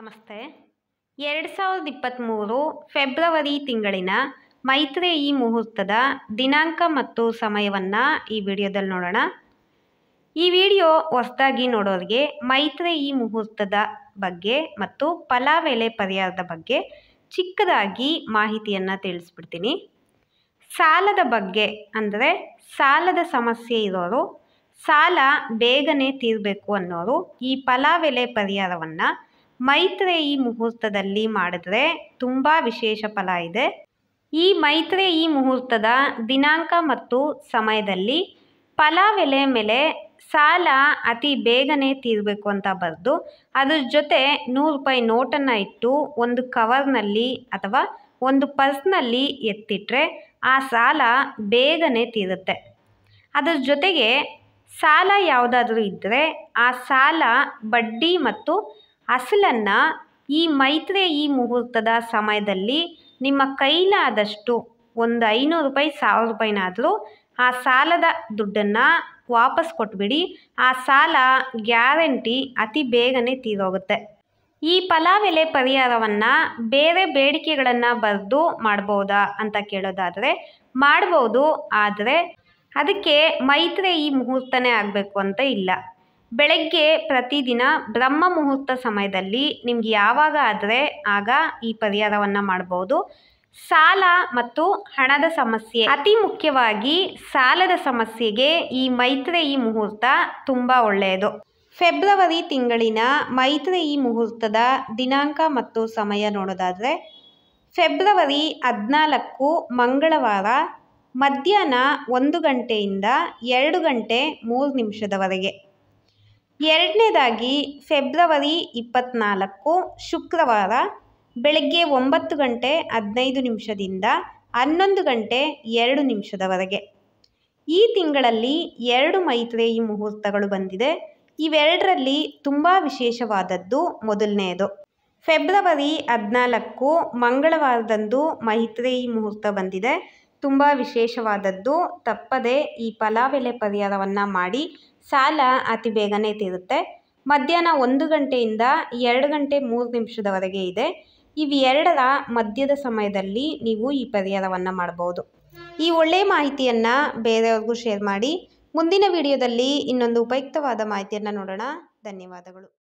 ನಮಸ್ತೆ ಎರಡು ಸಾವಿರದ ಇಪ್ಪತ್ತ್ಮೂರು ಫೆಬ್ರವರಿ ತಿಂಗಳಿನ ಮೈತ್ರೇಯಿ ಮುಹೂರ್ತದ ದಿನಾಂಕ ಮತ್ತು ಸಮಯವನ್ನು ಈ ವಿಡಿಯೋದಲ್ಲಿ ನೋಡೋಣ ಈ ವಿಡಿಯೋ ಹೊಸದಾಗಿ ನೋಡೋರಿಗೆ ಮೈತ್ರೇಯಿ ಮುಹೂರ್ತದ ಬಗ್ಗೆ ಮತ್ತು ಫಲಾವೆಲೆ ಪರಿಹಾರದ ಬಗ್ಗೆ ಚಿಕ್ಕದಾಗಿ ಮಾಹಿತಿಯನ್ನು ತಿಳಿಸ್ಬಿಡ್ತೀನಿ ಸಾಲದ ಬಗ್ಗೆ ಅಂದರೆ ಸಾಲದ ಸಮಸ್ಯೆ ಇರೋರು ಸಾಲ ಬೇಗನೆ ತೀರಬೇಕು ಅನ್ನೋರು ಈ ಫಲಾವೆಲೆ ಪರಿಹಾರವನ್ನು ಮೈತ್ರೇಯಿ ಮುಹೂರ್ತದಲ್ಲಿ ಮಾಡಿದ್ರೆ ತುಂಬ ವಿಶೇಷ ಫಲ ಇದೆ ಈ ಮೈತ್ರೇಯಿ ಮುಹೂರ್ತದ ದಿನಾಂಕ ಮತ್ತು ಸಮಯದಲ್ಲಿ ಫಲಾವೆಲೆ ಮೇಲೆ ಸಾಲ ಅತಿ ಬೇಗನೆ ತೀರಬೇಕು ಅಂತ ಬರೆದು ಅದ್ರ ಜೊತೆ ನೂರು ರೂಪಾಯಿ ನೋಟನ್ನು ಇಟ್ಟು ಒಂದು ಕವರ್ನಲ್ಲಿ ಅಥವಾ ಒಂದು ಪರ್ಸ್ನಲ್ಲಿ ಎತ್ತಿಟ್ರೆ ಆ ಸಾಲ ಬೇಗನೆ ತೀರುತ್ತೆ ಅದರ ಜೊತೆಗೆ ಸಾಲ ಯಾವುದಾದ್ರೂ ಇದ್ದರೆ ಆ ಸಾಲ ಬಡ್ಡಿ ಮತ್ತು ಅಸಲನ್ನು ಈ ಮೈತ್ರೇಯಿ ಮುಹೂರ್ತದ ಸಮಯದಲ್ಲಿ ನಿಮ್ಮ ಕೈಲಾದಷ್ಟು ಒಂದು ಐನೂರು ರೂಪಾಯಿ ಸಾವಿರ ರೂಪಾಯಿನಾದರೂ ಆ ಸಾಲದ ದುಡ್ಡನ್ನು ವಾಪಸ್ ಕೊಟ್ಬಿಡಿ ಆ ಸಾಲ ಗ್ಯಾರಂಟಿ ಅತಿ ಬೇಗನೆ ತೀರೋಗುತ್ತೆ ಈ ಫಲಾವೆಲೆ ಪರಿಹಾರವನ್ನು ಬೇರೆ ಬೇಡಿಕೆಗಳನ್ನು ಬರೆದು ಮಾಡ್ಬೋದಾ ಅಂತ ಕೇಳೋದಾದರೆ ಮಾಡ್ಬೋದು ಆದರೆ ಅದಕ್ಕೆ ಮೈತ್ರೇಯಿ ಮುಹೂರ್ತನೇ ಆಗಬೇಕು ಅಂತ ಇಲ್ಲ ಬೆಳಗ್ಗೆ ಪ್ರತಿದಿನ ಬ್ರಹ್ಮ ಮುಹೂರ್ತ ಸಮಯದಲ್ಲಿ ನಿಮ್ಗೆ ಯಾವಾಗ ಆದರೆ ಆಗ ಈ ಪರಿಹಾರವನ್ನು ಮಾಡ್ಬೋದು ಸಾಲ ಮತ್ತು ಹಣದ ಸಮಸ್ಯೆ ಅತಿ ಮುಖ್ಯವಾಗಿ ಸಾಲದ ಸಮಸ್ಯೆಗೆ ಈ ಮೈತ್ರೇಯಿ ಮುಹೂರ್ತ ತುಂಬ ಒಳ್ಳೆಯದು ಫೆಬ್ರವರಿ ತಿಂಗಳಿನ ಮೈತ್ರೇಯಿ ಮುಹೂರ್ತದ ದಿನಾಂಕ ಮತ್ತು ಸಮಯ ನೋಡೋದಾದರೆ ಫೆಬ್ರವರಿ ಹದಿನಾಲ್ಕು ಮಂಗಳವಾರ ಮಧ್ಯಾಹ್ನ ಒಂದು ಗಂಟೆಯಿಂದ ಎರಡು ಗಂಟೆ ಮೂರು ನಿಮಿಷದವರೆಗೆ ಎರಡನೇದಾಗಿ ಫೆಬ್ರವರಿ ಇಪ್ಪತ್ತ್ನಾಲ್ಕು ಶುಕ್ರವಾರ ಬೆಳಗ್ಗೆ ಒಂಬತ್ತು ಗಂಟೆ ಹದಿನೈದು ನಿಮಿಷದಿಂದ ಹನ್ನೊಂದು ಗಂಟೆ ಎರಡು ನಿಮಿಷದವರೆಗೆ ಈ ತಿಂಗಳಲ್ಲಿ ಎರಡು ಮೈತ್ರೇಯಿ ಮುಹೂರ್ತಗಳು ಬಂದಿದೆ ಇವೆರಡರಲ್ಲಿ ತುಂಬ ವಿಶೇಷವಾದದ್ದು ಮೊದಲನೆಯದು ಫೆಬ್ರವರಿ ಹದಿನಾಲ್ಕು ಮಂಗಳವಾರದಂದು ಮೈತ್ರೇಯಿ ಮುಹೂರ್ತ ಬಂದಿದೆ ತುಂಬ ವಿಶೇಷವಾದದ್ದು ತಪ್ಪದೆ ಈ ಫಲಾವೆಲೆ ಪರಿಹಾರವನ್ನು ಮಾಡಿ ಸಾಲ ಅತಿ ಬೇಗನೆ ತೀರುತ್ತೆ ಮಧ್ಯಾಹ್ನ ಒಂದು ಗಂಟೆಯಿಂದ ಎರಡು ಗಂಟೆ ಮೂರು ನಿಮಿಷದವರೆಗೆ ಇದೆ ಇವೆರಡರ ಮಧ್ಯದ ಸಮಯದಲ್ಲಿ ನೀವು ಈ ಪರಿಹಾರವನ್ನು ಮಾಡ್ಬೋದು ಈ ಒಳ್ಳೆಯ ಮಾಹಿತಿಯನ್ನು ಬೇರೆಯವ್ರಿಗೂ ಶೇರ್ ಮಾಡಿ ಮುಂದಿನ ವಿಡಿಯೋದಲ್ಲಿ ಇನ್ನೊಂದು ಉಪಯುಕ್ತವಾದ ಮಾಹಿತಿಯನ್ನು ನೋಡೋಣ ಧನ್ಯವಾದಗಳು